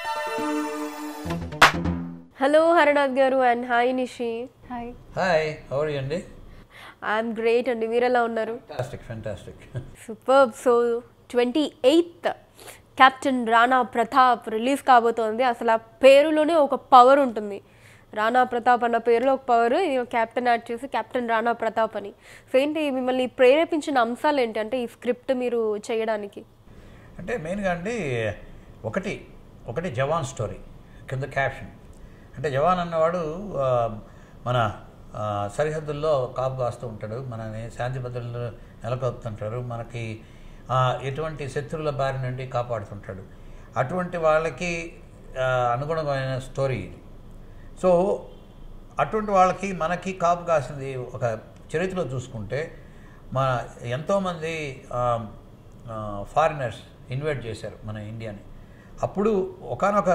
Hello Haranath గారు and hi Nishi hi hi how are అండి I'm great అండి మీరు ఎలా ఉన్నారు fantastic fantastic super so twenty eighth captain Rana Pratap release కాబోతోంది అసలు ఆ పేరులోనే ఒక పవర్ ఉంటుంది రాణా ప్రతాప్ అన్న పేరులో ఒక పవర్ ఇది కెప్టెన్ యాడ్ చేసి కెప్టెన్ రాణా ప్రతాప్ అని సో ఏంటి మిమ్మల్ని ప్రేరేపించిన అంశాలు ఏంటి అంటే ఈ స్క్రిప్ట్ మీరు చేయడానికి అంటే మెయిన్గా అండి ఒకటి ఒకటి జవాన్ స్టోరీ కింద క్యాప్షన్ అంటే జవాన్ అన్నవాడు ఆ, మన ఆ, సరిహద్దుల్లో కాపు కాస్తూ ఉంటాడు మనని శాంతి భద్రతలు నెలకొల్పుతుంటాడు మనకి ఆ, ఎటువంటి శత్రువుల బారి నుండి కాపాడుతుంటాడు అటువంటి వాళ్ళకి ఆ, అనుగుణమైన స్టోరీ ఇది సో అటువంటి వాళ్ళకి మనకి కాపు కాసింది ఒక చరిత్రలో చూసుకుంటే మన ఎంతోమంది ఫారినర్స్ ఇన్వైట్ చేశారు మన ఇండియాని అప్పుడు ఒకనొక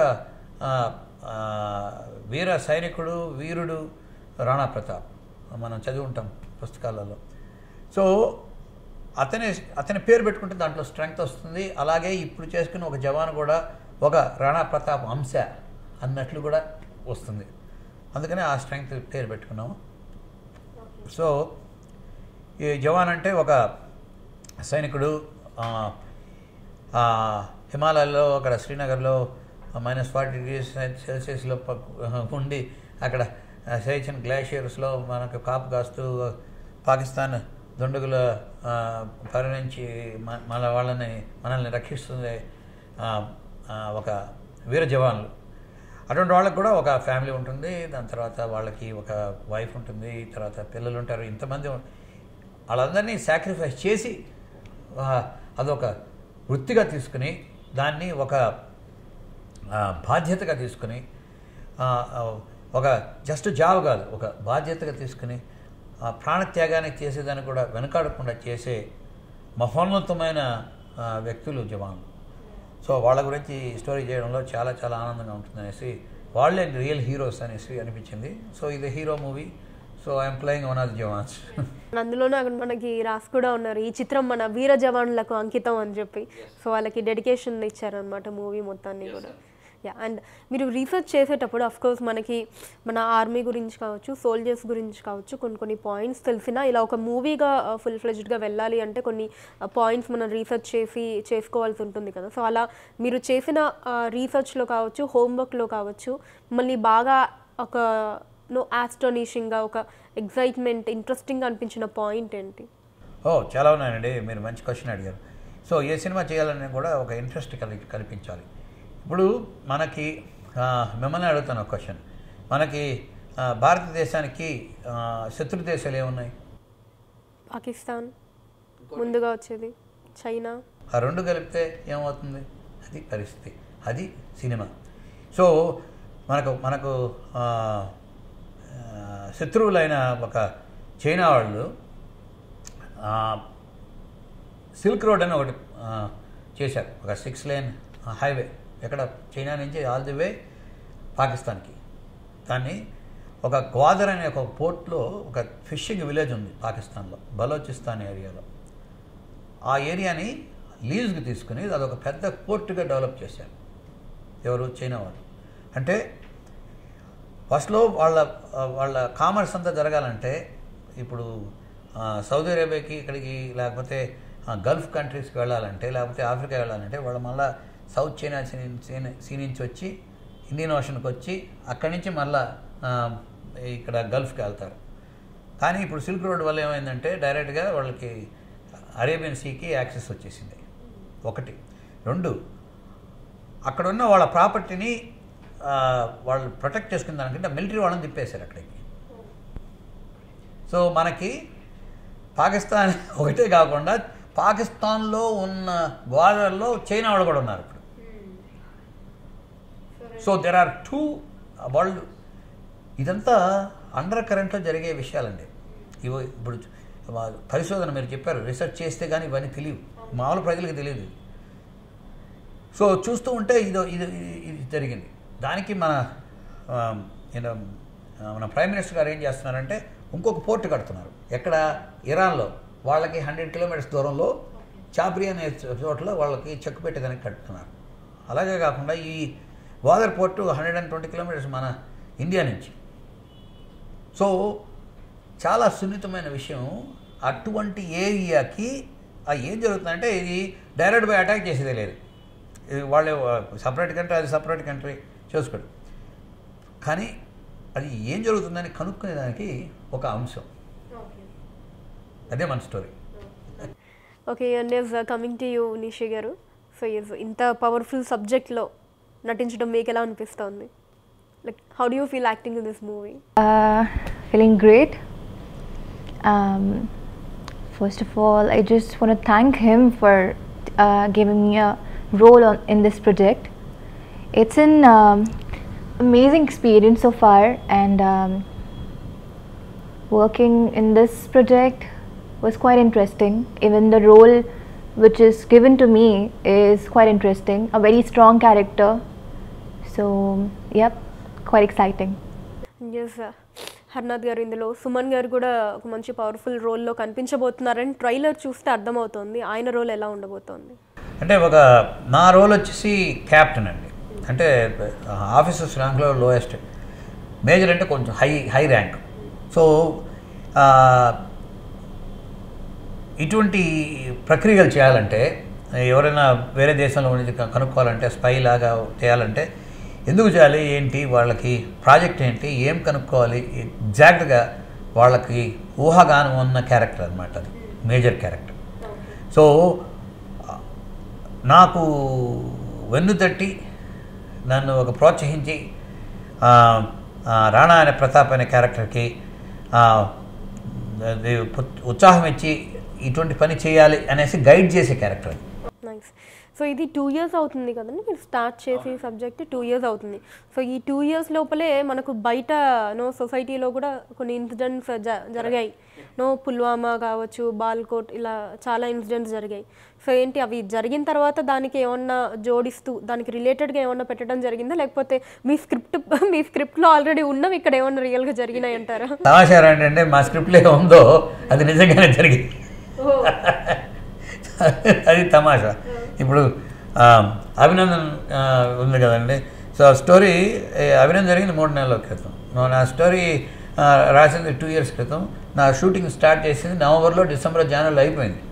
వీర సైనికుడు వీరుడు రాణా ప్రతాప్ మనం చదివి ఉంటాం పుస్తకాలలో సో అతని అతని పేరు పెట్టుకుంటే దాంట్లో స్ట్రెంగ్త్ వస్తుంది అలాగే ఇప్పుడు చేసుకున్న ఒక జవాన్ కూడా ఒక రాణా ప్రతాప్ అంశ అన్నట్లు కూడా వస్తుంది అందుకనే ఆ స్ట్రెంగ్త్ పేరు పెట్టుకున్నాము సో ఈ జవాన్ అంటే ఒక సైనికుడు ఆ, ఆ, హిమాలయాల్లో అక్కడ శ్రీనగర్లో మైనస్ ఫార్టీ డిగ్రీస్ సెల్సియస్లో ప- ఉండి అక్కడ సైచన్ గ్లాషియర్స్లో మనకు కాపు కాస్తూ పాకిస్తాన్ దుండగుల ఆ, పరి నుంచి మ- మన వాళ్ళని మనల్ని రక్షిస్తుంది ఆ, ఆ, ఒక వీర జవాన్లు అటువంటి వాళ్ళకి కూడా ఒక ఫ్యామిలీ ఉంటుంది దాని తర్వాత వాళ్ళకి ఒక వైఫ్ ఉంటుంది తర్వాత పిల్లలు ఉంటారు ఇంతమంది ఉం- వాళ్ళందరినీ సాక్రిఫైస్ చేసి ఆ, అదొక వృత్తిగా తీసుకుని దాన్ని ఒక ఆ, బాధ్యతగా తీసుకుని ఆ, ఆ, ఒక జస్ట్ జాబ్ కాదు ఒక బాధ్యతగా తీసుకుని ఆ ప్రాణత్యాగాన్ని చేసేదాన్ని కూడా వెనకాడకుండా చేసే మహోన్నతమైన ఆ, వ్యక్తులు జవాన్లు సో వాళ్ళ గురించి స్టోరీ చేయడంలో చాలా చాలా ఆనందంగా ఉంటుంది అనేసి వాళ్ళే రియల్ హీరోస్ అనేసి అనిపించింది సో ఇది hero movie so I'm playing one of jawans అందులోనూ అక్కడ మనకి రాసి కూడా ఉన్నారు ఈ చిత్రం మన వీర జవాన్లకు అంకితం అని చెప్పి సో వాళ్ళకి డెడికేషన్ ఇచ్చారనమాట మూవీ మొత్తాన్ని కూడా యా అండ్ మీరు రీసెర్చ్ చేసేటప్పుడు అఫ్ కోర్స్ మనకి మన ఆర్మీ గురించి కావచ్చు సోల్జర్స్ గురించి కావచ్చు కొన్ని కొన్ని పాయింట్స్ తెలిసినా ఇలా ఒక మూవీగా ఫుల్ ఫ్లెజ్డ్గా వెళ్ళాలి అంటే కొన్ని పాయింట్స్ మనం రీసెర్చ్ చేసి చేసుకోవాల్సి ఉంటుంది కదా సో అలా మీరు చేసిన రీసెర్చ్లో కావచ్చు హోంవర్క్లో కావచ్చు మళ్ళీ బాగా ఒక నో ఆస్టోనిషింగ్గా ఒక ఎగ్జైట్మెంట్ ఇంట్రెస్టింగ్గా అనిపించిన పాయింట్ ఏంటి ఓ చాలా ఉన్నాయండి మీరు మంచి క్వశ్చన్ అడిగారు సో ఏ సినిమా చేయాలని కూడా ఒక ఇంట్రెస్ట్ కలిగి కల్పించాలి ఇప్పుడు మనకి ఆ, మిమ్మల్ని అడుగుతాను ఒక క్వశ్చన్ మనకి ఆ, భారతదేశానికి ఆ, శత్రు దేశాలు ఏమున్నాయి పాకిస్తాన్ ముందుగా వచ్చేది చైనా ఆ రెండు కలిపితే ఏమవుతుంది అది పరిస్థితి అది సినిమా సో మనకు మనకు ఆ, ఆ, శత్రువులైన ఒక చైనా వాళ్ళు ఆ, సిల్క్ రోడ్ అని ఒకటి ఆ, చేశారు ఒక సిక్స్ లేన్ హైవే ఎక్కడ చైనా నుంచి ఆల్ ది వే పాకిస్తాన్కి దాన్ని ఒక గ్వాదర్ అనే ఒక పోర్ట్లో ఒక ఫిషింగ్ విలేజ్ ఉంది పాకిస్తాన్లో బలోచిస్తాన్ ఏరియాలో ఆ ఏరియాని లీజ్కి తీసుకుని అదొక పెద్ద పోర్టుగా డెవలప్ చేశారు ఎవరు చైనా వాళ్ళు అంటే ఫస్ట్లో వాళ్ళ వాళ్ళ కామర్స్ అంతా జరగాలంటే ఇప్పుడు ఆ, సౌదీ అరేబియాకి ఇక్కడికి లేకపోతే ఆ, గల్ఫ్ కంట్రీస్కి వెళ్ళాలంటే లేకపోతే ఆఫ్రికా వెళ్ళాలంటే వాళ్ళు మళ్ళీ south China sea sea- sea నుంచి వచ్చి ఇండియన్ ఓషన్కి వచ్చి అక్కడి నుంచి మళ్ళా ఆ, ఇక్కడ గల్ఫ్కి వెళ్తారు కానీ ఇప్పుడు సిల్క్ రోడ్ వల్ల ఏమైందంటే డైరెక్ట్గా వాళ్ళకి అరేబియన్ సీకి యాక్సెస్ వచ్చేసింది ఒకటి రెండు అక్కడ ఉన్న వాళ్ళ ప్రాపర్టీని ఆ, వాళ్ళు ప్రొటెక్ట్ చేసుకున్న దానికంటే మిలిటరీ వాళ్ళని తిప్పేశారు అక్కడికి సో మనకి పాకిస్తాన్ ఒకటే కాకుండా పాకిస్తాన్లో ఉన్న గోడల్లో చైనా వాళ్ళు కూడా ఉన్నారు ఇప్పుడు so there are two world ఇదంతా అండర్ కరెంట్లో జరిగే విషయాలండి ఇవి ఇప్పుడు వా- పరిశోధన మీరు చెప్పారు రీసెర్చ్ చేస్తే కానీ ఇవన్నీ తెలియవు మామూలు ప్రజలకు తెలియదు సో చూస్తూ ఉంటే ఇది ఇది ఇది జరిగింది దానికి మన ఆ, ఈయన, ఆ, మన ప్రైమ్ మినిస్టర్ గారు ఏం చేస్తున్నారంటే ఇంకొక పోర్ట్ కడుతున్నారు ఎక్కడ ఇరాన్లో వాళ్ళకి హండ్రెడ్ కిలోమీటర్స్ దూరంలో చాప్రి అనే చోట్ల వాళ్ళకి చెక్ పెట్టేదానికి కడుతున్నారు అలాగే కాకుండా ఈ Gwadar port hundred and twenty kilometres మన ఇండియా నుంచి సో చాలా సున్నితమైన విషయం అటువంటి ఏరియాకి ఆ ఏం జరుగుతుందంటే ఇది డైరెక్ట్ బై అటాక్ చేసేదే లేదు ఇది వాళ్ళే సపరేట్ కంట్రీ అది సపరేట్ కంట్రీ చేసుకోడు కానీ అది ఏం జరుగుతుందని కనుక్కునేదానికి ఒక అంశం అదే మన story okay and is coming to you Nishi గారు సో ఇస్ ఇంత పవర్ఫుల్ సబ్జెక్ట్లో నటించడం మీకు ఎలా అనిపిస్తుంది like how do you feel acting in this movie Uh, feeling great. Um, first of all, I just want to thank him for uh, giving me a role on, in this project. It's an um, amazing experience so far, and um, working in this project was quite interesting. Even the role which is given to me is quite interesting. A very strong character. So, yep, quite exciting. Yes Harnath గారు ఇందులో సుమన్ గారు కూడా ఒక మంచి powerful రోల్లో కనిపించబోతున్నారని trailer చూస్తే అర్థమవుతోంది ఆయన రోల్ ఎలా ఉండబోతోంది అంటే ఒక నా రోల్ వచ్చేసి క్యాప్టెన్ అండి అంటే ఆఫీసర్స్ ర్యాంక్లో లోయెస్ట్ మేజర్ అంటే కొంచెం హై హై ర్యాంక్ సో ఆ, ఇటువంటి ప్రక్రియలు చేయాలంటే ఎవరైనా వేరే దేశంలో ఉండి క- కనుక్కోవాలంటే స్పై లాగా చేయాలంటే ఎందుకు చేయాలి ఏంటి వాళ్ళకి ప్రాజెక్ట్ ఏంటి ఏం కనుక్కోవాలి ఎగ్జాక్ట్గా వాళ్ళకి ఊహాగానం ఉన్న క్యారెక్టర్ అనమాట అది మేజర్ క్యారెక్టర్ సో నాకు వెన్ను తట్టి నన్ను ఒక ప్రోత్సహించి ఆ, ఆ, రాణా అనే ప్రతాప్ అనే క్యారెక్టర్కి ఆ, అది ఉత్- ఉత్సాహం ఇచ్చి ఇటువంటి పని చేయాలి అనేసి గైడ్ చేసే క్యారెక్టర్ అది నైస్ సో ఇది టూ ఇయర్స్ అవుతుంది కదండి మీరు స్టార్ట్ చేసి సబ్జెక్ట్ టూ ఇయర్స్ అవుతుంది సో ఈ టూ ఇయర్స్ లోపలే మనకు బయట నో సొసైటీలో కూడా కొన్ని ఇన్సిడెంట్స్ జ జరిగాయి నో పుల్వామా కావచ్చు బాల్కోట్ ఇలా చాలా ఇన్సిడెంట్స్ జరిగాయి సో ఏంటి అవి జరిగిన తర్వాత దానికి ఏమన్నా జోడిస్తూ దానికి రిలేటెడ్గా ఏమన్నా పెట్టడం జరిగిందా లేకపోతే మీ స్క్రిప్ట్ మీ స్క్రిప్ట్లో ఆల్రెడీ ఉన్నవి ఇక్కడ ఏమన్నా రియల్గా జరిగినాయి అంటారా సమాచారం ఏంటంటే మా స్క్రిప్ట్లో ఏ ఉందో అది నిజంగానే జరిగింది అది తమాషా ఇప్పుడు ఆ, అభినందన్ ఆ, ఉంది కదండి సో ఆ స్టోరీ ఏ, అభినందన్ జరిగింది మూడు నెలల క్రితం నా- నా స్టోరీ ఆ, రాసింది టూ ఇయర్స్ క్రితం నా షూటింగ్ స్టార్ట్ చేసింది నవంబర్లో డిసెంబర్ జనవరిలో అయిపోయింది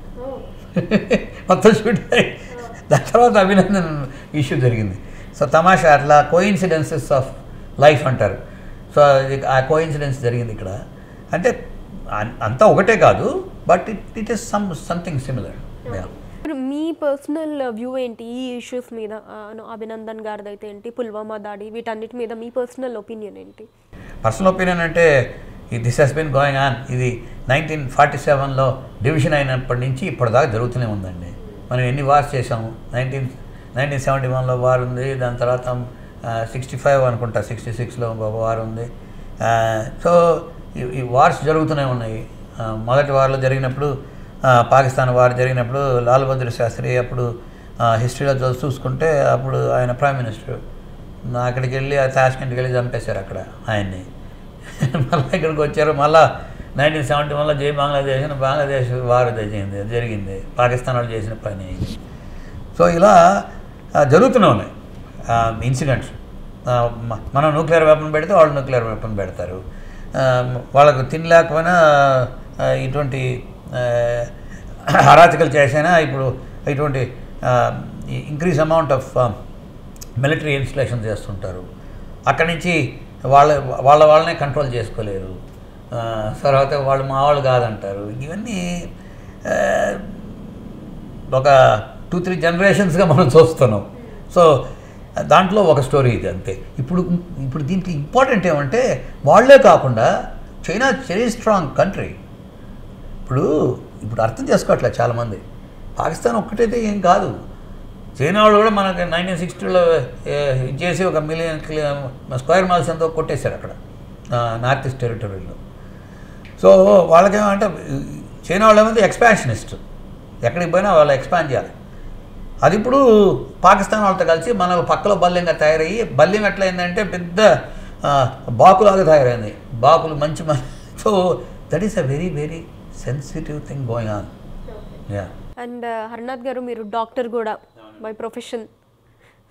మొత్తం షూటింగ్ అయి దాని తర్వాత అభినందన్ ఇష్యూ జరిగింది సో తమాషా అట్లా కోయిన్సిడెన్సెస్ ఆఫ్ లైఫ్ అంటారు సో అది ఆ కోయిన్సిడెన్స్ జరిగింది ఇక్కడ అంటే అన్- అంతా ఒకటే కాదు but it it is some something similar ఇప్పుడు మీ పర్సనల్ వ్యూ ఏంటి ఈ ఇష్యూస్ మీద ఆ, no, అభినందన్ గారిది అయితే ఏంటి పుల్వామా దాడి వీటన్నిటి మీద మీ పర్సనల్ ఒపీనియన్ ఏంటి పర్సనల్ ఒపీనియన్ అంటే this has been going on ఇది నైన్టీన్ ఫార్టీ సెవెన్లో డివిజన్ అయినప్పటి నుంచి ఇప్పటిదాకా జరుగుతూనే ఉందండి మనం ఎన్ని వార్స్ చేసాము నైన్టీన్ నైన్టీన్ సెవెంటీ వన్లో వార్ ఉంది దాని తర్వాత సిక్స్టీ ఫైవ్ అనుకుంటా సిక్స్టీ సిక్స్లో ఒక వార్ ఉంది ఆ, సో ఈ- ఈ వార్స్ జరుగుతూనే ఉన్నాయి ఆ, మొదటి వార్లో జరిగినప్పుడు ఆ, పాకిస్తాన్ వార్ జరిగినప్పుడు లాల్ బహదూర్ శాస్త్రి అప్పుడు హిస్టరీలో చూసుకుంటే అప్పుడు ఆయన ప్రైమ్ మినిస్టర్ అక్కడికి వెళ్ళి ఆ తాష్కెంట్కి వెళ్ళి చంపేశారు అక్కడ ఆయన్ని మళ్ళీ ఇక్కడికి వచ్చారు మళ్ళా నైన్టీన్ సెవెంటీ వన్లో జై బంగ్లాదేశ్ అని బంగ్లాదేశ్ వారు జరిగింది జరిగింది పాకిస్తాన్ వాళ్ళు చేసిన పని ఇది సో ఇలా ఆ, జరుగుతూనే ఉన్నాయి ఇన్సిడెంట్స్ మనం న్యూక్లియర్ వెపన్ పెడితే వాళ్ళు న్యూక్లియర్ వెపన్ పెడతారు ఆ, వాళ్ళకు తినలేకపోయినా ఆ, ఇటువంటి ఆ, అరాచకలు చేసైనా ఇప్పుడు ఇటువంటి increase amount of military installation చేస్తుంటారు అక్కడి నుంచి వాళ్ళ వాళ్ళ వాళ్ళనే కంట్రోల్ చేసుకోలేరు ఆ, తర్వాత వాళ్ళు మా వాళ్ళు కాదంటారు ఇవన్నీ ఆ, ఒక టూ త్రీ జనరేషన్స్గా మనం చూస్తున్నాం సో దాంట్లో ఒక స్టోరీ ఇది అంతే ఇప్పుడు ఇప్పుడు దీనికి ఇంపార్టెంట్ ఏమంటే వాళ్ళే కాకుండా చైనా వెరీ స్ట్రాంగ్ కంట్రీ ఇప్పుడు ఇప్పుడు అర్థం చేసుకోవట్లేదు చాలామంది పాకిస్తాన్ ఒక్కటైతే ఏం కాదు చైనా వాళ్ళు కూడా మనకి నైన్టీన్ సిక్స్టీలో చేసి ఒక మిలియన్ స్క్వేర్ మైల్స్ ఎంతో కొట్టేశారు అక్కడ నార్త్ ఈస్ట్ టెరిటరీలో సో వాళ్ళకేమంటే చైనా వాళ్ళు ఏమంటే ఎక్స్పాన్షనిస్ట్ ఎక్కడికి పోయినా వాళ్ళు ఎక్స్పాండ్ చేయాలి అది ఇప్పుడు పాకిస్తాన్ వాళ్ళతో కలిసి మన పక్కలో బల్యంగా తయారయ్యి బల్యం ఎట్లయిందంటే పెద్ద ఆ, బాకులాగా తయారైంది బాకులు మంచి మ- so that is a very very sensitive thing going on yeah and Harnath గారు మీరు డాక్టర్ కూడా బై ప్రొఫెషన్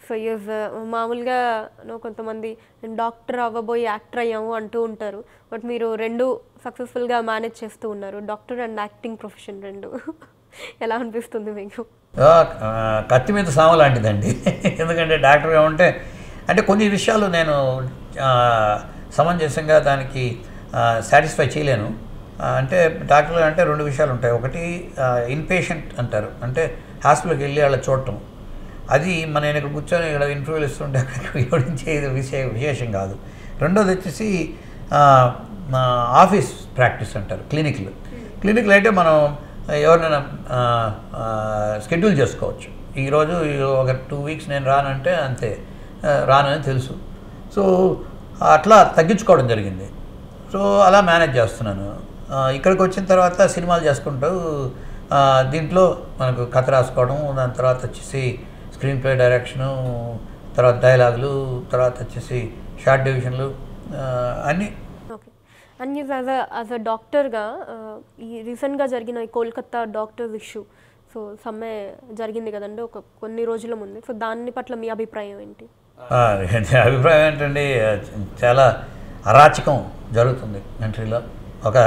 సో యూజ్ మామూలుగా నో కొంతమంది డాక్టర్ అవ్వబోయి యాక్టర్ అయ్యాము అంటూ ఉంటారు బట్ మీరు రెండు సక్సెస్ఫుల్గా మేనేజ్ చేస్తూ ఉన్నారు డాక్టర్ అండ్ యాక్టింగ్ ప్రొఫెషన్ రెండు ఎలా అనిపిస్తుంది మీకు ఆ, ఆ, కత్తి మీద సామ లాంటిదండి ఎందుకంటే డాక్టర్గా ఉంటే అంటే కొన్ని విషయాలు నేను ఆ, సమంజసంగా దానికి సాటిస్ఫై చేయలేను ఆ, అంటే డాక్టర్లు అంటే రెండు విషయాలు ఉంటాయి ఒకటి ఇన్పేషెంట్ అంటారు అంటే హాస్పిటల్కి వెళ్ళి వాళ్ళ చూడటం అది మన నేను ఇక్కడ కూర్చొని ఇక్కడ ఇంటర్వ్యూలు ఇస్తుంటే అక్కడ వివరించేది విషయ విశేషం కాదు రెండోది వచ్చేసి ఆ, మా ఆఫీస్ ప్రాక్టీస్ అంటారు క్లినిక్లు క్లినిక్లు అయితే మనం ఎవరినైనా స్కెడ్యూల్ చేసుకోవచ్చు ఈరోజు ఒక టూ వీక్స్ నేను రానంటే అంతే ఆ, రానని తెలుసు సో అట్లా తగ్గించుకోవడం జరిగింది సో అలా మేనేజ్ చేస్తున్నాను ఆ, ఇక్కడికి వచ్చిన తర్వాత సినిమాలు చేసుకుంటూ ఆ, దీంట్లో మనకు కథ రాసుకోవడం దాని తర్వాత వచ్చేసి స్క్రీన్ ప్లే డైరెక్షను తర్వాత డైలాగులు తర్వాత వచ్చేసి షార్ట్ డివిజన్లు ఆ, అన్నీ okay and use as a as a డాక్టర్గా ఈ రీసెంట్గా జరిగిన ఈ కోల్కతా డాక్టర్స్ ఇష్యూ సో సమ్మె జరిగింది కదండి ఒక కొన్ని రోజుల ముందు సో దాని పట్ల మీ అభిప్రాయం ఏంటి ఆ, ఏంటి అభిప్రాయం ఏంటండి చాలా అరాచకం జరుగుతుంది కంట్రీలో ఒక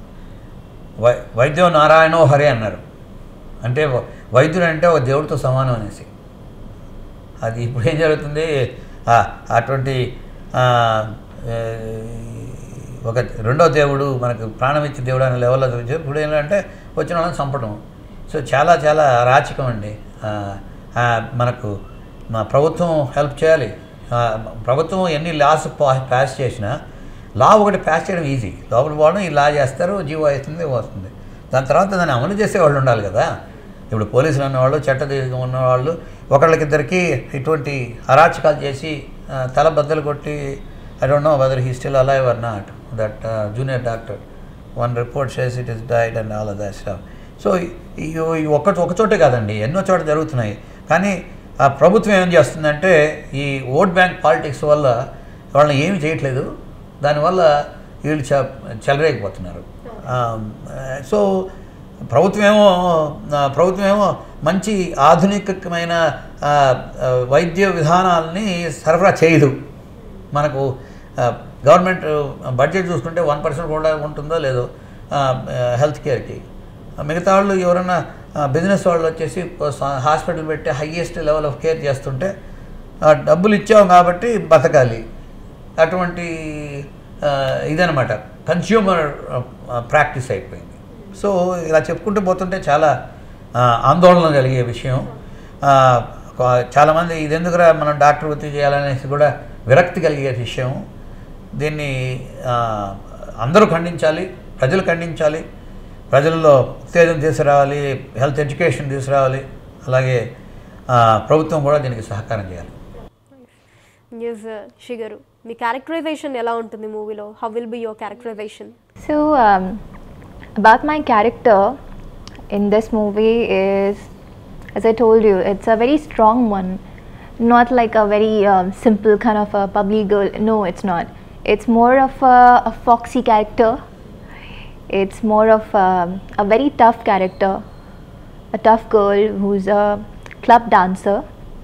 వై వైద్యం నారాయణో హరి అన్నారు అంటే వ- వైద్యుడు అంటే ఒక దేవుడితో సమానం అనేసి అది ఇప్పుడు ఏం జరుగుతుంది ఆ, అటువంటి ఆ, ఏ, ఒక రెండో దేవుడు మనకు ప్రాణం ఇచ్చే దేవుడు అనే లెవెల్లో చూపించారు ఇప్పుడు ఏంటంటే వచ్చిన వాళ్ళని చంపడం సో చాలా చాలా అరాచకం అండి ఆ, ఆ, మనకు మా ప్రభుత్వం హెల్ప్ చేయాలి ఆ, ప్రభుత్వం ఎన్ని లాస్ పాస్ చేసినా లా ఒకటి పాస్ చేయడం ఈజీ లోపల పోవడం ఈ లా చేస్తారు జీవో అవుతుంది వస్తుంది దాని తర్వాత దాన్ని అమలు చేసే వాళ్ళు ఉండాలి కదా ఇప్పుడు పోలీసులు ఉన్నవాళ్ళు చట్ట ఉన్నవాళ్ళు ఒకళ్ళకిద్దరికి ఇటువంటి అరాచకాలు చేసి ఆ, తల బద్దలు కొట్టి I don't know whether he still alive or not that junior doctor one report says it is died and all that stuff so ఈ ఈ ఒక్క ఒక చోటే కాదండి ఎన్నో చోట జరుగుతున్నాయి కానీ ఆ ప్రభుత్వం ఏం చేస్తుందంటే ఈ ఓట్ బ్యాంక్ పాలిటిక్స్ వల్ల వాళ్ళని ఏమి చేయట్లేదు దానివల్ల వీళ్ళు చ చెలరేగిపోతున్నారు సో ప్రభుత్వమేమో ఆ, ప్రభుత్వమేమో మంచి ఆధునికమైన ఆ, ఆ, వైద్య విధానాలని సరఫరా చేయదు మనకు ఆ, గవర్నమెంట్ బడ్జెట్ చూసుకుంటే వన్ పర్సెంట్ కూడా ఉంటుందో లేదో ఆ, హెల్త్ కేర్కి మిగతా వాళ్ళు ఎవరైనా బిజినెస్ వాళ్ళు వచ్చేసి హాస్పిటల్ పెట్టి హయ్యెస్ట్ లెవెల్ ఆఫ్ కేర్ చేస్తుంటే ఆ, డబ్బులు ఇచ్చాం కాబట్టి బతకాలి అటువంటి ఆ, ఇదనమాట కన్స్యూమర్ ప్రాక్టీస్ అయిపోయింది సో ఇలా చెప్పుకుంటూ పోతుంటే చాలా ఆ, ఆందోళన కలిగే విషయం ఆ, ఒక- చాలామంది ఇది ఎందుకురా మనం డాక్టర్ వృత్తి చేయాలనేసి కూడా విరక్తి కలిగే విషయం దీన్ని ఆ, అందరూ ఖండించాలి ప్రజలు ఖండించాలి ప్రజల్లో ఉత్తేజం తీసుకురావాలి హెల్త్ ఎడ్యుకేషన్ తీసుకురావాలి అలాగే ఆ, ప్రభుత్వం కూడా దీనికి సహకారం చేయాలి న్యూస్ షిగరు మీ క్యారెక్టరైజేషన్ ఎలా ఉంటుంది మూవీలో how will be your characterisation So, um, about my character in this movie is, as I told you, it's a very strong one. Not like a very um, simple kind of a bubbly girl. No, it's not. It's more of a, a foxy character. It's more of um, a very tough character. A tough girl who's a club dancer.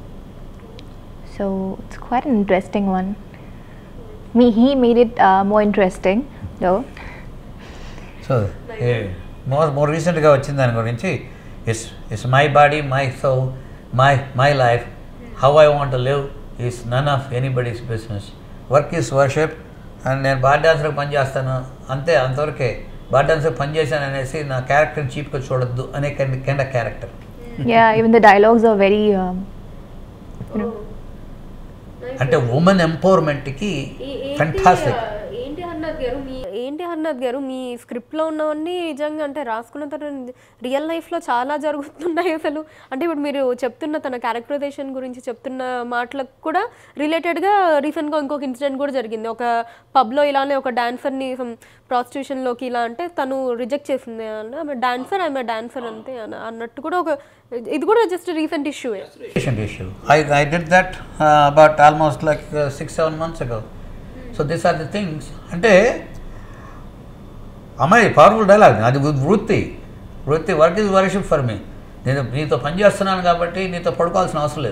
So, it's quite an interesting one. Me, he made it uh, more interesting though. So more more రీసెంట్గా వచ్చిన దాని గురించి it's it's my body my so my my life how I want live is none of anybody's business work is worship and నేను bar డాన్సర్కి పని చేస్తాను అంతే అంతవరకే బార్ డాన్సర్ పని చేశాను అనేసి నా క్యారెక్టర్ని చీప్గా చూడొద్దు అనే కింద character yeah even the dialogues are very um, you know అంటే ఉమెన్ ఎంపవర్మెంట్కి ఫెంటాస్టిక్ ఏంటి హర్నాథ్ గారు మీ ఏంటి హర్నాథ్ గారు మీ స్క్రిప్ట్లో ఉన్నవన్నీ నిజంగా అంటే రాసుకున్న తర్వాత రియల్ లైఫ్లో చాలా జరుగుతున్నాయి అసలు అంటే ఇప్పుడు మీరు చెప్తున్న తన క్యారెక్టరైజేషన్ గురించి చెప్తున్న మాటలకు కూడా రిలేటెడ్గా రీసెంట్గా ఇంకొక ఇన్సిడెంట్ కూడా జరిగింది ఒక పబ్లో ఇలానే ఒక డాన్సర్ని ప్రాస్టిట్యూషన్లోకి ఇలా అంటే తను రిజెక్ట్ చేసింది అంటే ఆమె డాన్సర్ ఆమె డాన్సర్ అంతే అన్న- అన్నట్టు కూడా ఒక ఇది కూడా just recent issue patient issue. I, I did that uh, about almost like uh, six, seven months ago. So these are the things. అంటే అమ్మాయి పవర్ఫుల్ డైలాగ్ అది వృ- వృత్తి వృత్తి work is worship for me నేను నీతో పని చేస్తున్నాను కాబట్టి నీతో పడుకోవాల్సిన అవసరం లేదు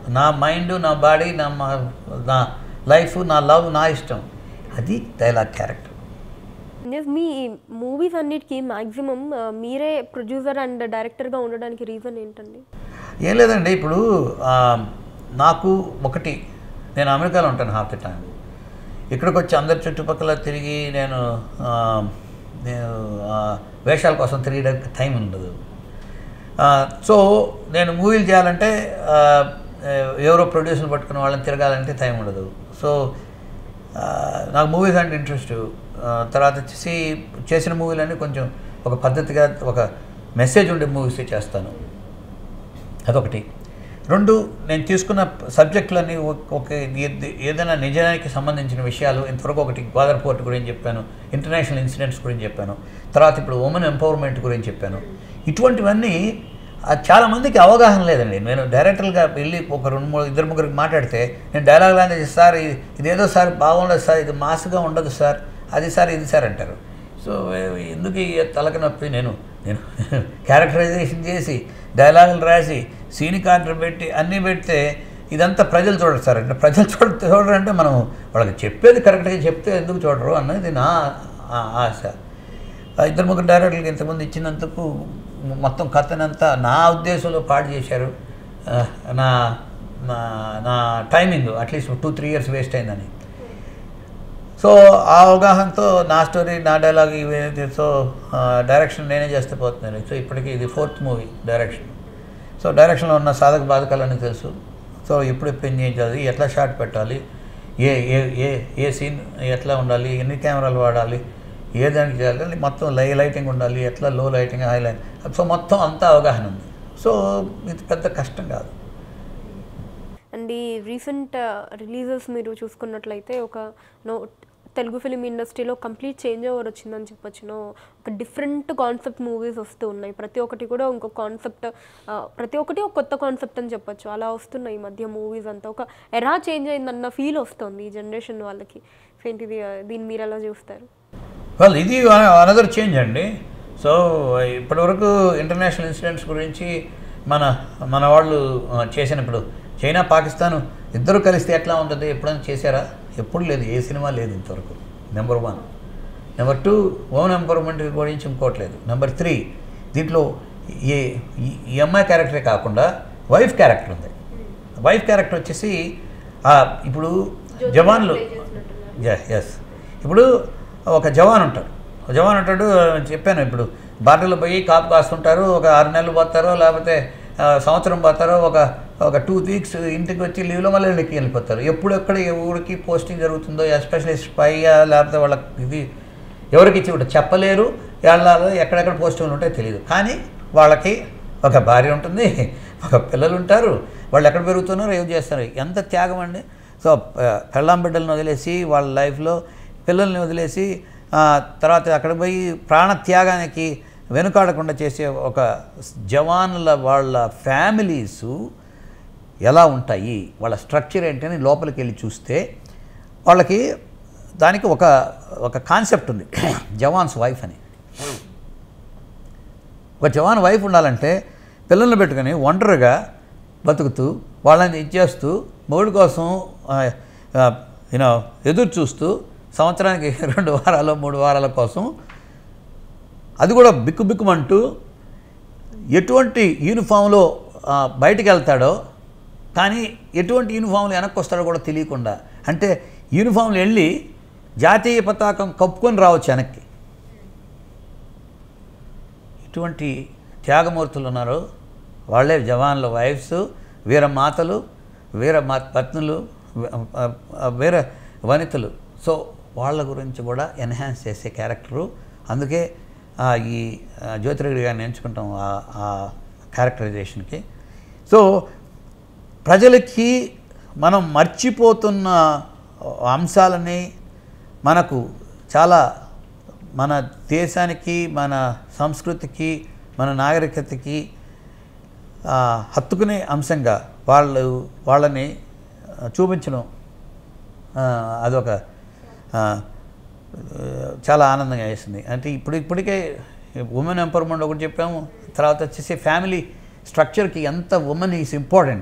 నా మైండ్ నా బాడీ నా మా- నా లైఫ్ నా లవ్ నా ఇష్టం అది డైలాగ్ క్యారెక్టర్ Yes, మీ మూవీస్ అన్నిటికీ మ్యాక్సిమం మీరే ప్రొడ్యూసర్ అండ్ డైరెక్టర్గా ఉండడానికి రీజన్ ఏంటండి ఏం లేదండి ఇప్పుడు ఆ, నాకు ఒకటి నేను అమెరికాలో ఉంటాను హాఫ్ ది టైం ఇక్కడికి వచ్చి అందరి చుట్టుపక్కల తిరిగి నేను ఆ, నేను ఆ, వేషాల కోసం తిరగడానికి టైం ఉండదు ఆ, సో నేను మూవీలు చేయాలంటే ఆ, ఎవరో ప్రొడ్యూసర్లు పట్టుకున్న వాళ్ళని తిరగాలంటే టైం ఉండదు సో ఆ, నాకు మూవీస్ అంటే ఇంట్రెస్ట్ తర్వాత వచ్చేసి చేసిన మూవీలన్నీ కొంచెం ఒక పద్ధతిగా ఒక మెసేజ్ ఉండే మూవీస్ చేస్తాను అదొకటి రెండు నేను తీసుకున్న సబ్జెక్టులన్నీ ఒక- ఒక ఏ- ఏదైనా నిజానికి సంబంధించిన విషయాలు ఇంతవరకు ఒకటి గోదావరి పోర్ట్ గురించి చెప్పాను ఇంటర్నేషనల్ ఇన్సిడెంట్స్ గురించి చెప్పాను తర్వాత ఇప్పుడు ఉమెన్ ఎంపవర్మెంట్ గురించి చెప్పాను ఇటువంటివన్నీ ఆ, చాలా మందికి అవగాహన లేదండి నేను డైరెక్టర్గా వెళ్ళి ఒక రెండు మూడు ఇద్దరు ముగ్గురికి మాట్లాడితే నేను డైలాగ్ లాంగ్వేజ్ సార్ ఇది- ఇదేదో సార్ బాగుండదు సార్ ఇది మాస్గా ఉండదు సార్ అది సార్ ఇది సార్ అంటారు సో ఏ- ఎందుకు ఈ తలక నొప్పి నేను నేను క్యారెక్టరైజేషన్ చేసి డైలాగులు రాసి సీని కార్డర్ పెట్టి అన్నీ పెడితే ఇదంతా ప్రజలు చూడరు సార్ అంటే ప్రజలు చూడ చూడరంటే మనం వాళ్ళకి చెప్పేది కరెక్ట్గా చెప్తే ఎందుకు చూడరు అన్నది నా ఆ- ఆశ ఆ ఇద్దరు ముగ్గురు డైరెక్టర్లకి ఇంతకుముందు ఇచ్చినందుకు మొత్తం కథనంతా నా ఉద్దేశంలో పాడు చేశారు ఆ, నా నా నా timing at least two three years waste అయిందని సో ఆ అవగాహనతో నా స్టోరీ నా డైలాగ్ ఇవేదైతే సో డైరెక్షన్ నేనే చేస్తే పోతున్నాను సో ఇప్పటికీ ఇది ఫోర్త్ మూవీ డైరెక్షన్ సో డైరెక్షన్లో ఉన్న సాధక బాధకాలన్నీ తెలుసు సో ఎప్పుడు ఎప్పుడు ఏం చేయాలి ఎట్లా షాట్ పెట్టాలి ఏ ఏ ఏ ఏ సీన్ ఎట్లా ఉండాలి ఎన్ని కెమెరాలు వాడాలి ఏ దానికి చేయాలి మొత్తం లై లైటింగ్ ఉండాలి ఎట్లా లో లైటింగ్ హై లైట్ సో మొత్తం అంతా అవగాహన ఉంది సో ఇది పెద్ద కష్టం కాదు అండ్ ఈ రీసెంట్ రిలీజెస్ మీరు చూసుకున్నట్లయితే ఒక నో తెలుగు ఫిలిం ఇండస్ట్రీలో కంప్లీట్ చేంజ్ ఓవర్ వచ్చిందని చెప్పొచ్చు నో ఒక డిఫరెంట్ కాన్సెప్ట్ మూవీస్ వస్తూ ఉన్నాయి ప్రతి ఒక్కటి కూడా ఇంకో కాన్సెప్ట్ ప్రతి ఒక్కటి ఒక కొత్త కాన్సెప్ట్ అని చెప్పొచ్చు అలా వస్తున్నాయి ఈ మధ్య మూవీస్ అంతా ఒక ఎరా చేంజ్ అయిందన్న ఫీల్ వస్తుంది ఈ జనరేషన్ వాళ్ళకి సో ఏంటిది ఆ, దీన్ని మీరు ఎలా చూస్తారు వెల్ ఇది అనదర్ చేంజ్ అండి సో ఇప్పటివరకు ఇంటర్నేషనల్ ఇన్సిడెంట్స్ గురించి మన మన వాళ్ళు ఆ, చేసినప్పుడు చైనా పాకిస్తాన్ ఇద్దరు కలిస్తే ఎట్లా ఉంటుంది ఎప్పుడైనా చేశారా ఎప్పుడు లేదు ఏ సినిమా లేదు ఇంతవరకు number one number two own empowerment గురించి ఇంకోటి లేదు నెంబర్ త్రీ దీంట్లో ఏ ఈ- ఈ అమ్మాయి క్యారెక్టరే కాకుండా వైఫ్ క్యారెక్టర్ ఉంది వైఫ్ క్యారెక్టర్ వచ్చేసి ఆ, ఇప్పుడు జవాన్లు ఎస్ ఇప్పుడు ఒక జవాన్ ఉంటాడు ఒక జవాన్ ఉంటాడు చెప్పాను ఇప్పుడు బార్డర్లో పోయి కాపు కాస్తుంటారు ఒక ఆరు నెలలు పోతారో లేకపోతే ఆ, సంవత్సరం పోతారో ఒక ఒక టూ వీక్స్ ఇంటికి వచ్చి లీవ్లో మళ్ళీ ఇంటికి వెళ్ళిపోతారు ఎప్పుడెక్కడ ఏ ఊరికి పోస్టింగ్ జరుగుతుందో ఎస్పెషల్లీ స్పైయా లేకపోతే వాళ్ళ ఇది ఎవరికి ఇచ్చి కూడా చెప్పలేరు వెళ్ళాలో ఎక్కడెక్కడ పోస్టింగ్లు ఉంటాయో తెలియదు కానీ వాళ్ళకి ఒక భార్య ఉంటుంది ఒక పిల్లలు ఉంటారు వాళ్ళు ఎక్కడ పెరుగుతున్నారో ఏం చేస్తారు ఎంత త్యాగం అండి సో ప- పెళ్ళాం బిడ్డలను వదిలేసి వాళ్ళ లైఫ్లో పిల్లల్ని వదిలేసి ఆ, తర్వాత అక్కడ పోయి ప్రాణ త్యాగానికి వెనుకాడకుండా చేసే ఒక జవాన్ల వాళ్ళ ఫ్యామిలీసు ఎలా ఉంటాయి వాళ్ళ స్ట్రక్చర్ ఏంటని లోపలికి వెళ్ళి చూస్తే వాళ్ళకి దానికి ఒక ఒక కాన్సెప్ట్ ఉంది జవాన్స్ వైఫ్ అని ఒక జవాన్ వైఫ్ ఉండాలంటే పిల్లల్ని పెట్టుకొని ఒంటరిగా బతుకుతూ వాళ్ళని ఇచ్చేస్తూ మొగుడు కోసం యూనో ఎదురు చూస్తూ సంవత్సరానికి రెండు వారాలు మూడు వారాల కోసం అది కూడా బిక్కు బిక్కుమంటూ ఎటువంటి యూనిఫామ్లో ఆ, బయటికి వెళ్తాడో కానీ ఎటువంటి యూనిఫామ్లు వెనక్కి వస్తాడో కూడా తెలియకుండా అంటే యూనిఫామ్లు వెళ్ళి జాతీయ పతాకం కప్పుకొని రావచ్చు వెనక్కి ఇటువంటి త్యాగమూర్తులు ఉన్నారు వాళ్ళే జవాన్ల వైఫ్స్ వీర మాతలు వీర మా పత్నులు వ- ఆ, ఆ, వీర వనితలు సో వాళ్ళ గురించి కూడా ఎన్హాన్స్ చేసే క్యారెక్టరు అందుకే ఆ, ఈ ఆ, జ్యోతిరెడ్డి గారిని ఎంచుకుంటాం ఆ- ఆ క్యారెక్టరైజేషన్కి సో ప్రజలకి మనం మర్చిపోతున్న అంశాలని మనకు చాలా మన దేశానికి మన సంస్కృతికి మన నాగరికతకి ఆ, హత్తుకునే అంశంగా వాళ్ళు వాళ్ళని ఆ, చూపించడం ఆ, అదొక ఆ, చాలా ఆనందంగా వేసింది అంటే ఇప్పుడు ఇప్పటికే ఉమెన్ ఎంపవర్మెంట్ ఒకటి చెప్పాము తర్వాత వచ్చేసి ఫ్యామిలీ స్ట్రక్చర్కి ఎంత ఉమెన్ ఈజ్ ఇంపార్టెంట్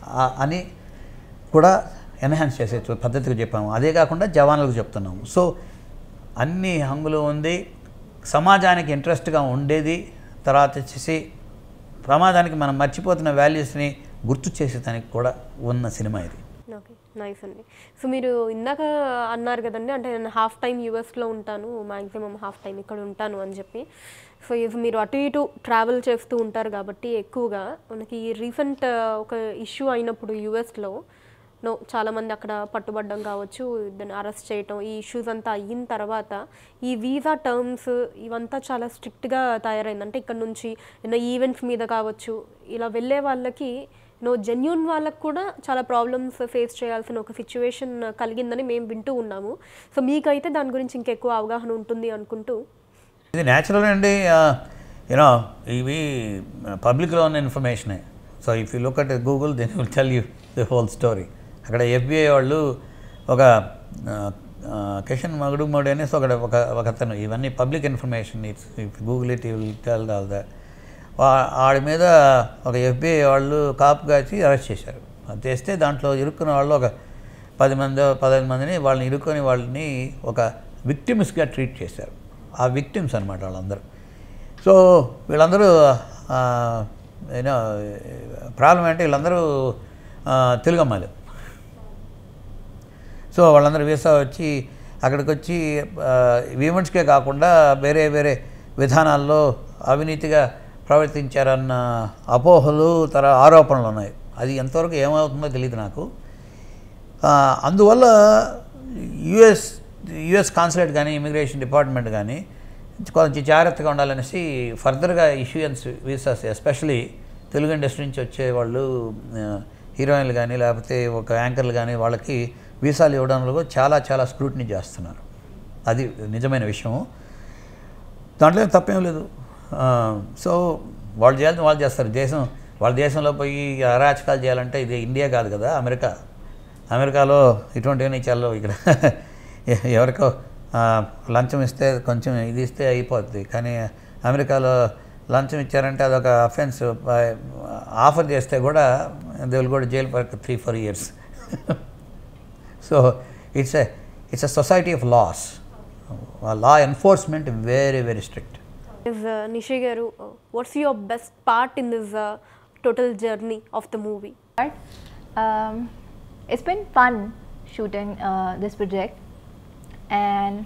ఆ- అని కూడా ఎన్హాన్స్ చేసే చూ- పద్ధతిగా చెప్పాము అదే కాకుండా జవాన్లకు చెప్తున్నాము సో అన్ని హంగులు ఉంది సమాజానికి ఇంట్రెస్ట్గా ఉండేది తర్వాత వచ్చేసి ప్రమాదానికి మనం మర్చిపోతున్న వాల్యూస్ని గుర్తు చేసేదానికి కూడా ఉన్న సినిమా ఇది ఓకే నైస్ అండి సో మీరు ఇందాక అన్నారు కదండి అంటే నేను హాఫ్ టైం యూఎస్లో ఉంటాను మ్యాక్సిమం హాఫ్ టైం ఇక్కడ ఉంటాను అని చెప్పి సో ఇది మీరు అటు ఇటు ట్రావెల్ చేస్తూ ఉంటారు కాబట్టి ఎక్కువగా మనకి రీసెంట్ ఒక ఇష్యూ అయినప్పుడు యూఎస్లో నో చాలామంది అక్కడ పట్టుబడ్డం కావచ్చు దాన్ని అరెస్ట్ చేయటం ఈ ఇష్యూస్ అంతా అయిన తర్వాత ఈ వీసా టర్మ్స్ ఇవంతా చాలా స్ట్రిక్ట్గా తయారైంది అంటే ఇక్కడ నుంచి ఏదైనా ఈవెంట్స్ మీద కావచ్చు ఇలా వెళ్ళే వాళ్ళకి నో జెన్యున్ వాళ్ళకు కూడా చాలా ప్రాబ్లమ్స్ ఫేస్ చేయాల్సిన ఒక సిచ్యువేషన్ కలిగిందని మేము వింటూ ఉన్నాము సో మీకైతే దాని గురించి ఇంకెక్కువ అవగాహన ఉంటుంది అనుకుంటూ ఇది న్యాచురల్ అండి యూనో ఇవి పబ్లిక్లో ఉన్న ఇన్ఫర్మేషనే so if you look at Google then will tell you the whole story అక్కడ ఎఫ్బిఐ వాళ్ళు ఒక కిషన్ మగుడు మోడి అనేసి ఒక ఒక ఒక అతను ఇవన్నీ public information it's if Google it you will tell all that ఆడి మీద ఒక ఎఫ్బిఐ వాళ్ళు కాపు కాచి అరెస్ట్ చేశారు అది చేస్తే దాంట్లో ఇరుక్కున్న వాళ్ళు ఒక పది మంది పదహైదు మందిని వాళ్ళని ఇరుక్కొని వాళ్ళని ఒక విక్టిమ్స్గా ట్రీట్ చేశారు ఆ విక్టిమ్స్ అనమాట వాళ్ళందరూ సో వీళ్ళందరూ యూనో ప్రాబ్లం అంటే వీళ్ళందరూ ఆ, తెలుగమ్మాయిలు సో వాళ్ళందరూ వీసా వచ్చి అక్కడికి వచ్చి ఈవెంట్స్కే కాకుండా వేరే వేరే విధానాల్లో అవినీతిగా ప్రవర్తించారన్న అపోహలు తర ఆరోపణలు ఉన్నాయి అది ఎంతవరకు ఏమవుతుందో తెలియదు నాకు ఆ, అందువల్ల యుఎస్ యుఎస్ కాన్సులేట్ కానీ ఇమిగ్రేషన్ డిపార్ట్మెంట్ కానీ కొంచెం జాగ్రత్తగా ఉండాలనేసి ఫర్దర్గా issuance visas especially Telugu industry నుంచి వచ్చే వాళ్ళు ఆ, హీరోయిన్లు కానీ లేకపోతే ఒక యాంకర్లు కానీ వాళ్ళకి వీసాలు ఇవ్వడంలో చాలా చాలా స్క్రూటినీ చేస్తున్నారు అది నిజమైన విషయం దాంట్లో ఏం తప్పేం లేదు ఆ, సో వాళ్ళు చేయాల్సిన వాళ్ళు చేస్తారు దేశం వాళ్ళ దేశంలో పోయి అరాచకాలు చేయాలంటే ఇది ఇండియా కాదు కదా అమెరికా అమెరికాలో ఇటువంటివన్నీ చాలా ఇక్కడ ఎ- ఎవరికో ఆ, లంచం ఇస్తే కొంచెం ఇది ఇస్తే అయిపోద్ది కానీ అమెరికాలో లంచం ఇచ్చారంటే అదొక అఫెన్స్ ఆఫర్ చేస్తే కూడా దే విల్ కూడా jail for three four years so it's a it's a society of laws law enforcement very very strict is Nishi గారు what's your best part in this total journey of the movie But, um, it's been fun shooting uh, this project, and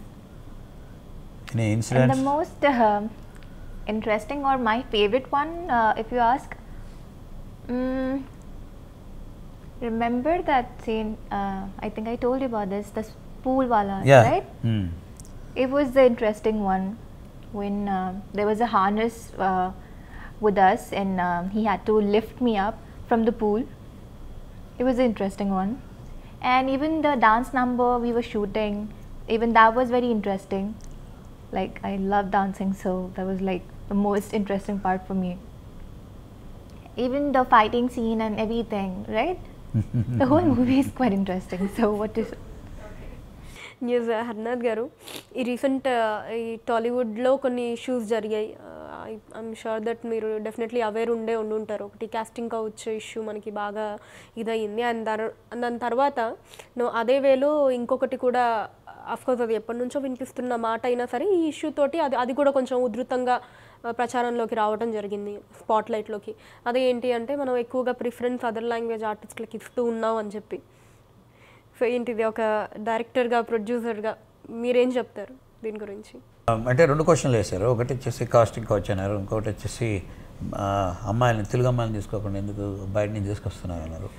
any and the incidents most uh, interesting or my favorite one, uh, if you ask, mm, remember that scene? Uh, I think I told you about this. The pool wala, yeah right? It was the interesting one when uh, there was a harness uh, with us and um, he had to lift me up from the pool. It was an interesting one. And even the dance number we were shooting, even that was very interesting. Like, I love dancing, so that was like the most interesting part for me. Even the fighting scene and everything, right? the whole movie is quite interesting. So, what is news Harnath గారు ఈ recent ఈ టాలీవుడ్లో కొన్ని issues జరిగాయి I'm sure that మీరు definitely aware ఉండే ఉండి ఉంటారు ఒకటి కాస్టింగ్ కౌచ్ ఇష్యూ మనకి బాగా ఇదయింది అండ్ దాని దాని తర్వాత నువ్వు అదే వేలో ఇంకొకటి కూడా కోర్స్ అది ఎప్పటి నుంచో వినిపిస్తున్న మాట అయినా సరే ఈ ఇష్యూ తోటి అది అది కూడా కొంచెం ఉధృతంగా ఆ, ప్రచారంలోకి రావడం జరిగింది స్పాట్ లైట్లోకి అదే ఏంటి అంటే మనం ఎక్కువగా ప్రిఫరెన్స్ అదర్ లాంగ్వేజ్ ఆర్టిస్ట్లకి ఇస్తూ ఉన్నాం అని చెప్పి సో ఏంటిది ఒక డైరెక్టర్గా ప్రొడ్యూసర్గా మీరేం చెప్తారు దీని గురించి అంటే రెండు క్వశ్చన్లు వేశారు ఒకటి వచ్చేసి కాస్టింగ్ కోచ్ అన్నారు ఇంకొకటి వచ్చేసి ఆ, అమ్మాయిలని తెలుగు అమ్మాయిని తీసుకోకుండా ఎందుకు బయట నుంచి తీసుకొస్తున్నారు అన్నారు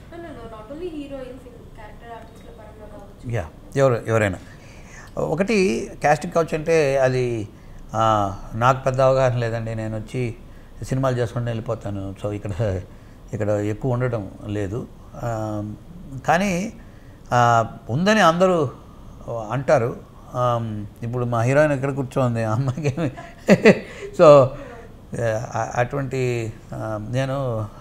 యా ఎవరు ఎవరైనా ఒకటి కాస్టింగ్ కౌచ్ అంటే అది ఆ, నాకు పెద్ద అవగాహన లేదండి నేను వచ్చి సినిమాలు చేసుకుంటూ వెళ్ళిపోతాను సో ఇక్కడ ఇక్కడ ఎక్కువ ఉండటం లేదు ఆ, కానీ ఆ, ఉందని అందరూ అంటారు ఆ, ఇప్పుడు మా హీరోయిన్ ఎక్కడ కూర్చోంది ఆ అమ్మాయికి ఏమి సో ఆ, అటువంటి ఆ, నేను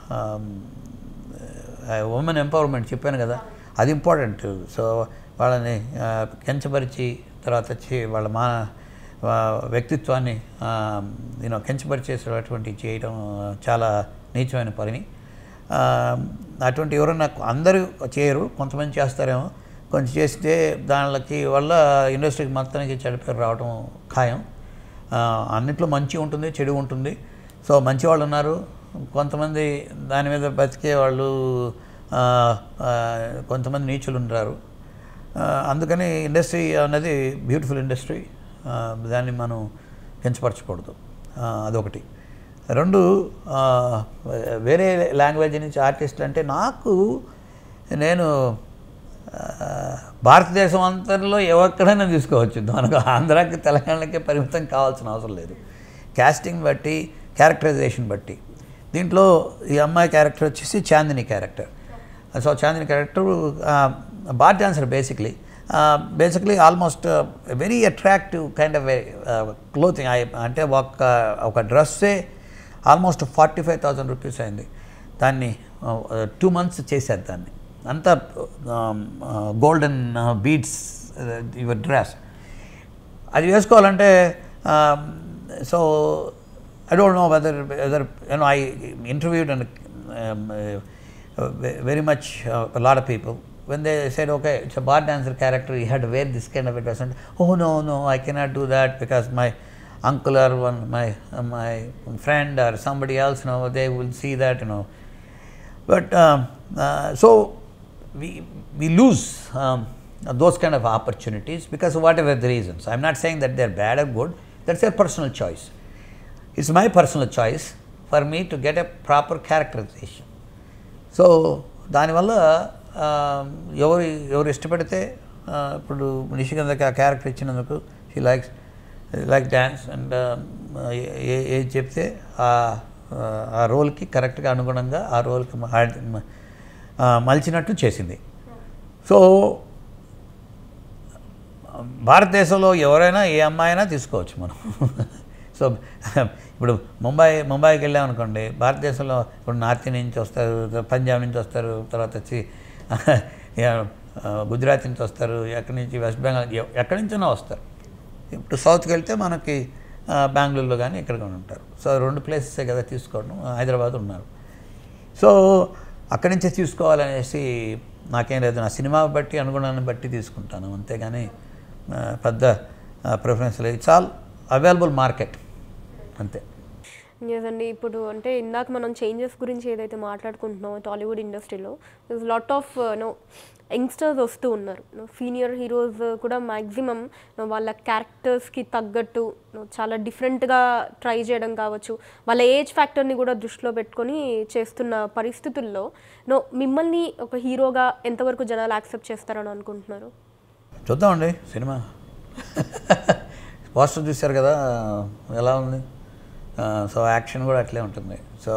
ఉమెన్ ఎంపవర్మెంట్ చెప్పాను కదా అది ఇంపార్టెంట్ సో వాళ్ళని ఆ, కించపరిచి తర్వాత వచ్చి వాళ్ళ మా ఆ, వ్యక్తిత్వాన్ని యూనో కించపరిచేసేటువంటి చేయటం చాలా నీచమైన పని ఆ, అటువంటి ఎవరైనా అందరూ చేయరు కొంతమంది చేస్తారేమో కొంచెం చేస్తే దానికి వల్ల ఇండస్ట్రీకి మొత్తానికి చెడు పేరు రావడం ఖాయం ఆ, అన్నిట్లో మంచి ఉంటుంది చెడు ఉంటుంది సో మంచి వాళ్ళు ఉన్నారు కొంతమంది దాని మీద బతికే వాళ్ళు ఆ, ఆ, కొంతమంది నీచులు ఉంటారు ఆ, అందుకని ఇండస్ట్రీ అనేది బ్యూటిఫుల్ ఇండస్ట్రీ ఆ, దాన్ని మనం కించపరచకూడదు ఆ, అదొకటి రెండు ఆ, వేరే లాంగ్వేజ్ నుంచి ఆర్టిస్టులు అంటే నాకు నేను ఆ, భారతదేశం అంతలో ఎవరికైనా తీసుకోవచ్చు మనకు ఆంధ్రాకి తెలంగాణకి పరిమితం కావాల్సిన అవసరం లేదు క్యాస్టింగ్ బట్టి క్యారెక్టరైజేషన్ బట్టి దీంట్లో ఈ అమ్మాయి క్యారెక్టర్ వచ్చేసి Chandini character so Chandini character bar dancer basically basically almost very attractive kind of clothing అంటే ఒక ఒక డ్రెస్సే almost forty five thousand rupees అయింది దాన్ని టూ మంత్స్ చేశారు దాన్ని అంతా గోల్డెన్ బీడ్స్ యువర్ డ్రెస్ అది వేసుకోవాలంటే so I don't know whether whether you know I interviewed and very much lot of people when they said, okay, it's a bar dancer character, you had to wear this kind of a dress. And, oh, no, no, I cannot do that because my uncle or one, my, uh, my friend or somebody else, you know, they will see that, you know. But um, uh, so we, we lose um, those kind of opportunities because of whatever the reasons. I'm not saying that they're bad or good, that's their personal choice. It's my personal choice for me to get a proper characterization. So దానివల్ల ఆ, ఎవరు ఎవరు ఇష్టపడితే ఆ, ఇప్పుడు నిషికందకి ఆ character ఇచ్చినందుకు she likes like dance and ఏ ఏది చెప్తే ఆ ఆ రోల్కి కరెక్ట్గా అనుగుణంగా ఆ రోల్కి మ- ఆ- మ- ఆ, మలిచినట్టు చేసింది సో భారతదేశంలో ఎవరైనా ఏ అమ్మాయి అయినా తీసుకోవచ్చు మనం సో ఇప్పుడు ముంబై ముంబైకి వెళ్ళామనుకోండి భారతదేశంలో ఇప్పుడు నార్త్ నుంచి వస్తారు పంజాబ్ నుంచి వస్తారు తర్వాత వచ్చి యా, ఆ, గుజరాత్ నుంచి వస్తారు ఎక్కడి నుంచి వెస్ట్ బెంగాల్ ఎ- ఎక్కడి నుంచైనా వస్తారు ఇప్పుడు సౌత్కి వెళ్తే మనకి ఆ, బెంగళూరులో కానీ ఇక్కడ కానీ ఉంటారు సో రెండు ప్లేసెసే కదా తీసుకోవడం హైదరాబాద్ ఉన్నారు సో అక్కడి నుంచే తీసుకోవాలనేసి నాకేం లేదు నా సినిమా బట్టి అనుగుణాన్ని బట్టి తీసుకుంటాను అంతేగాని ఆ, పెద్ద ప్రిఫరెన్స్ లేదు ఇట్స్ ఆల్ అవైలబుల్ మార్కెట్ అంతే Yes అండి ఇప్పుడు అంటే ఇందాక మనం చేంజెస్ గురించి ఏదైతే మాట్లాడుకుంటున్నామో టాలీవుడ్ ఇండస్ట్రీలో లాట్ ఆఫ్ నో యంగ్స్టర్స్ వస్తూ ఉన్నారు సీనియర్ హీరోస్ కూడా మ్యాక్సిమం వాళ్ళ క్యారెక్టర్స్కి తగ్గట్టు no, చాలా డిఫరెంట్గా ట్రై చేయడం కావచ్చు వాళ్ళ ఏజ్ ఫ్యాక్టర్ని కూడా దృష్టిలో పెట్టుకొని చేస్తున్న పరిస్థితుల్లో నో మిమ్మల్ని ఒక హీరోగా ఎంతవరకు జనాలు యాక్సెప్ట్ చేస్తారని అనుకుంటున్నారు చూద్దామండి సినిమా పోస్టర్ చూశారు కదా ఎలా ఉంది సో యాక్షన్ కూడా అట్లే ఉంటుంది so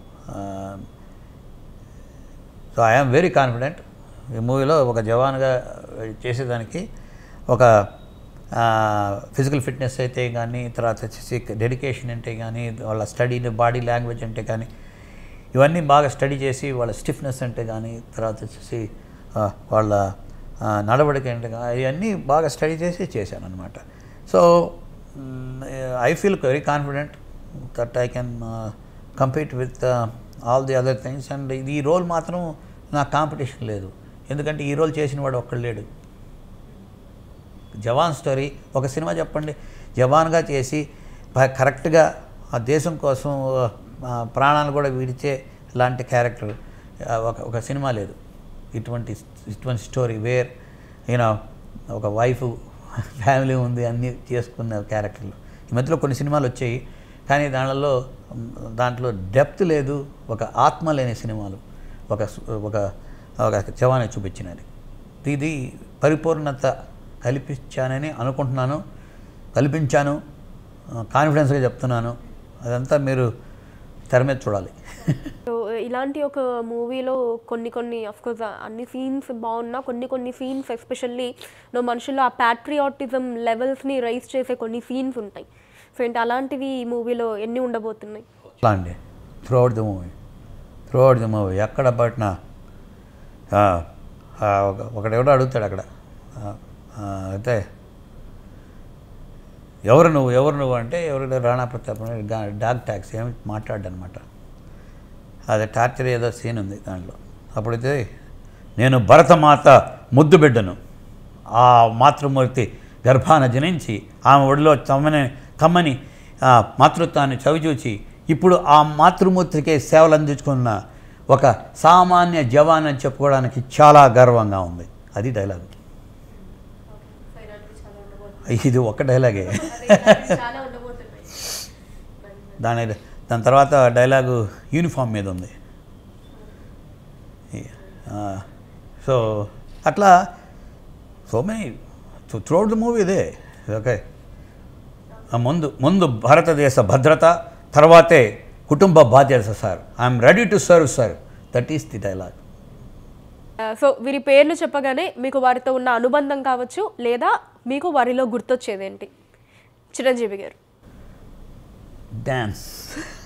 so I'm very confident ఈ మూవీలో ఒక జవాన్గా చేసేదానికి ఒక ఫిజికల్ ఫిట్నెస్ అయితే కానీ తర్వాత వచ్చేసి డెడికేషన్ అంటే కానీ వాళ్ళ స్టడీ బాడీ లాంగ్వేజ్ అంటే కానీ ఇవన్నీ బాగా స్టడీ చేసి వాళ్ళ స్టిఫ్నెస్ అంటే కానీ తర్వాత వచ్చేసి ఆ, వాళ్ళ ఆ, నడవడిక అంటే కానీ ఇవన్నీ బాగా స్టడీ చేసి చేశాను అనమాట so I feel very confident that I can compete with all the other things and ఈ రోల్ మాత్రం నాకు కాంపిటీషన్ లేదు ఎందుకంటే ఈ రోల్ చేసిన వాడు ఒక్కడు లేడు జవాన్ స్టోరీ ఒక సినిమా చెప్పండి జవాన్గా చేసి బ- కరెక్ట్గా ఆ దేశం కోసం ఆ, ప్రాణాలు కూడా విడిచే లాంటి క్యారెక్టర్ ఆ, ఒక ఒక సినిమా లేదు ఇటువంటి ఇటువంటి స్టోరీ వేర్ యూనో ఒక వైఫ్ ఫ్యామిలీ ఉంది అన్నీ చేసుకున్న క్యారెక్టర్లు ఈ మధ్యలో కొన్ని సినిమాలు వచ్చాయి కానీ దానిలో దాంట్లో డెప్త్ లేదు ఒక ఆత్మ లేని సినిమాలు ఒక స్- ఒక ఒక జవానే చూపించినది ఇది పరిపూర్ణత కల్పించానని అనుకుంటున్నాను కల్పించాను కాన్ఫిడెన్స్గా చెప్తున్నాను అదంతా మీరు తెర మీద చూడాలి సో ఇలాంటి ఒక మూవీలో కొన్ని కొన్ని కోర్స్ అన్ని సీన్స్ బాగున్నా కొన్ని కొన్ని సీన్స్ ఎస్పెషల్లీ నో మనుషుల్లో ఆ ప్యాట్రియాటిజం లెవెల్స్ని రైజ్ చేసే కొన్ని సీన్స్ ఉంటాయి సో ఏంటి అలాంటివి ఈ మూవీలో ఎన్ని ఉండబోతున్నాయి అట్లా అండి throughout the movie throughout the movie ఎక్కడ పట్టినా ఆ, ఆ, ఒక- ఒకడెవడో అడుగుతాడు అక్కడ ఆ, ఆ, అయితే ఎవరు నువ్వు ఎవరు నువ్వు అంటే ఎవరు రాణా ప్రతాప్ అని గా- డాగ్ ట్యాక్సీ ఏమి మాట్లాడనమాట అది టార్చర్ ఏదో సీన్ ఉంది దాంట్లో అప్పుడైతే నేను భరతమాత ముద్దు బిడ్డను ఆ మాతృమూర్తి గర్భాన జనించి ఆమె ఒడిలో తమ్మని కమ్మని ఆ మాతృత్వాన్ని చవిచూచి ఇప్పుడు ఆ మాతృమూర్తికే సేవలు అందించుకున్న ఒక సామాన్య జవాన్ అని చెప్పుకోవడానికి చాలా గర్వంగా ఉంది అది డైలాగ్ ఇది ఒక్క డైలాగే చాలా ఉండబోతున్నాయి దాని దాని తర్వాత డైలాగు యూనిఫామ్ మీద ఉంది సో అట్లా so many throughout the movie ఇదే ఓకే ముందు ముందు భారతదేశ భద్రత తర్వాతే కుటుంబ బాధ్యత sir I'm ready to serve sir that is the dialogue so వీరి పేర్లు చెప్పగానే మీకు వారితో ఉన్న అనుబంధం కావచ్చు లేదా మీకు వారిలో గుర్తొచ్చేదేంటి చిరంజీవి గారు dance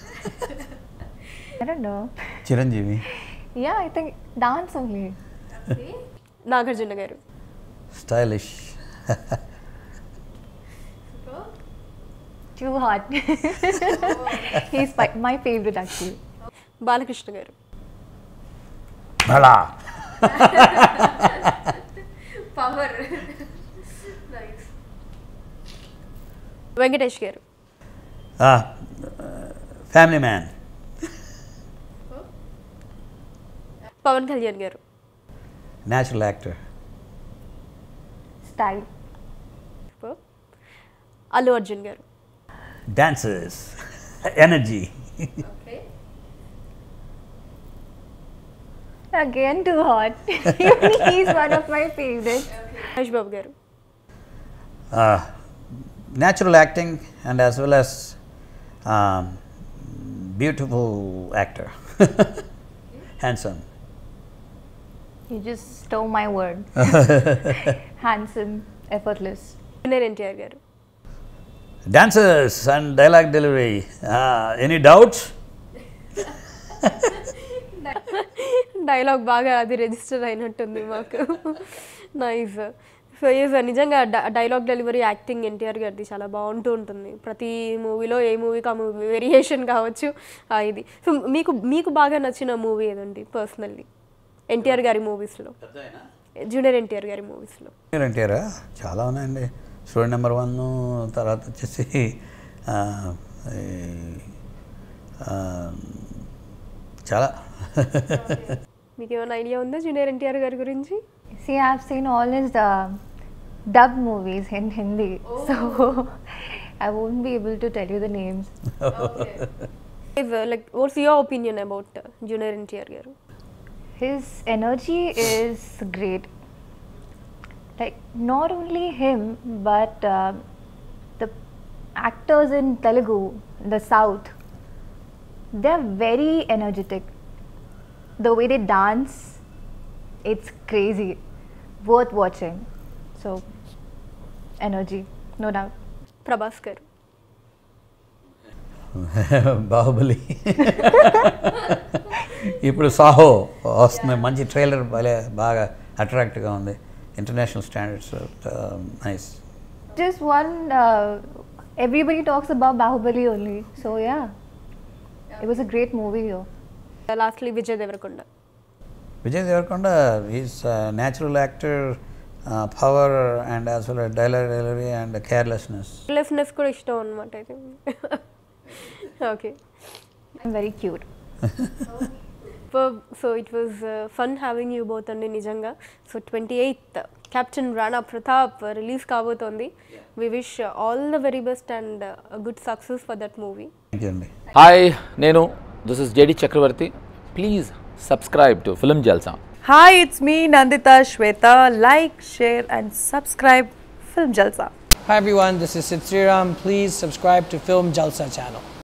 I don't know. Chiranjeevi Yeah, I think dance only. Nagarjuna గారు stylish Too hot. He's my, my favorite actually. Balakrishna గారు భళా పవర్ వెంకటేష్ గారు ఫ్యామిలీ మ్యాన్ పవన్ కళ్యాణ్ గారు natural actor Style. Allu Arjun గారు dancers energy Again too hot. He's one of my favorites. Mahesh Babu గారు natural acting and as well as beautiful actor handsome You just stole my word. Handsome, effortless. Junior NTR గారు dancers and dialogue delivery any doubts dialogue బాగా అది register అయినట్టుంది మాకు nice so is నిజంగా dialogue delivery acting NTR గారిది చాలా బాగుంటూ ఉంటుంది ప్రతి మూవీలో ఏ మూవీకి ఆ మూవీ వేరియేషన్ కావచ్చు ఆ ఇది సో మీకు మీకు బాగా నచ్చిన మూవీ ఏదండి పర్సనల్లీ ఎన్టీఆర్ గారి మూవీస్లో జూనియర్ ఎన్టీఆర్ గారి మూవీస్లో అంటారా చాలా ఉన్నాయండి స్టూడెంట్ నెంబర్ వన్ తర్వాత వచ్చేసి ఆ, ఈ, ఆ, చాలా మీకు ఏమైనా ఐడియా ఉందా జూనియర్ ఎన్టీఆర్ గారి గురించి See, I've seen all his uh, dub movies in Hindi, so I won't be able to tell you the names. Like what's your opinion about junior NTR గారు His energy is great. Like, not only him, but uh, the actors in Telugu, the South, they're very energetic. The way they dance, it's crazy. Worth watching. So, energy, no doubt. Prabhas గారు బాహుబలి ఇప్పుడు సాహో వస్తుంది మంచి trailer భలే బాగా అట్రాక్ట్గా ఉంది international standards nice Just one, uh, everybody talks about Bahubali only. So, yeah, it was a great movie. Though. Lastly Vijay Deverakonda Vijay Deverakonda is natural actor power and as well dialogue delivery and carelessness లెఫ్నెస్ కూడా ఇష్టం అనమాట అయితే okay I'm very cute. So it was fun having you both అండి నిజంగా so twenty eighth captain Rana Pratap release కాబోతోంది we wish all the very best and good success for that movie thank you అండి hi నేను this is JD Chakravarthi please subscribe to film Jalsa Hi, it's me Nandita Shweta. Like, share, and subscribe Film Jalsa. Hi everyone, this is Sid Sriram. Please subscribe to Film Jalsa channel.